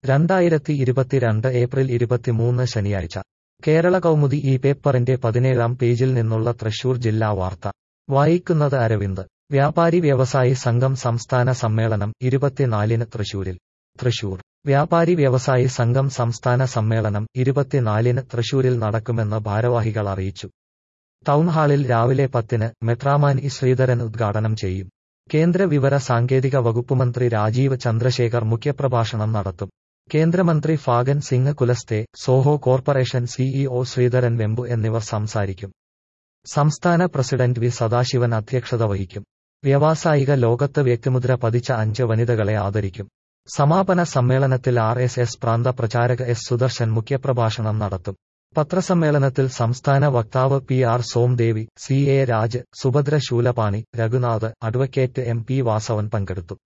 രണ്ടായിരത്തി ഇരുപത്തിരണ്ട് ഏപ്രിൽ ഇരുപത്തിമൂന്ന് ശനിയാഴ്ച കേരള കൗമുദി ഈ പേപ്പറിന്റെ പതിനേഴാം പേജിൽ നിന്നുള്ള തൃശൂർ ജില്ലാ വാർത്ത വായിക്കുന്നത് അരവിന്ദ് വ്യാപാരി വ്യവസായി സംഘം സംസ്ഥാന സമ്മേളനം ഇരുപത്തിനാലിന് തൃശൂരിൽ തൃശൂർ വ്യാപാരി വ്യവസായി സംഘം സംസ്ഥാന സമ്മേളനം ഇരുപത്തിനാലിന് തൃശൂരിൽ നടക്കുമെന്ന് ഭാരവാഹികൾ അറിയിച്ചു ടൗൺഹാളിൽ രാവിലെ പത്തിന് മെട്രാമാൻ ഇ ശ്രീധരൻ ഉദ്ഘാടനം ചെയ്യും കേന്ദ്ര വിവര സാങ്കേതിക വകുപ്പ് മന്ത്രി രാജീവ് ചന്ദ്രശേഖർ മുഖ്യപ്രഭാഷണം നടത്തും കേന്ദ്രമന്ത്രി ഫാഗൻ സിംഗ് കുലസ്തെ സോഹോ കോർപ്പറേഷൻ സിഇഒ ശ്രീധരൻ വെമ്പു എന്നിവർ സംസാരിക്കും സംസ്ഥാന പ്രസിഡന്റ് വി സദാശിവൻ അധ്യക്ഷത വഹിക്കും വ്യാവസായിക ലോകത്ത് വ്യക്തിമുദ്ര പതിച്ച അഞ്ച് വനിതകളെ ആദരിക്കും സമാപന സമ്മേളനത്തിൽ ആർ എസ് എസ് പ്രാന്ത പ്രചാരക എസ് സുദർശൻ മുഖ്യപ്രഭാഷണം നടത്തും പത്രസമ്മേളനത്തിൽ സംസ്ഥാന വക്താവ് P R Somdevi C A Raj Subhadra Shoolapani Raghunath advocate M P Vasavan പങ്കെടുത്തു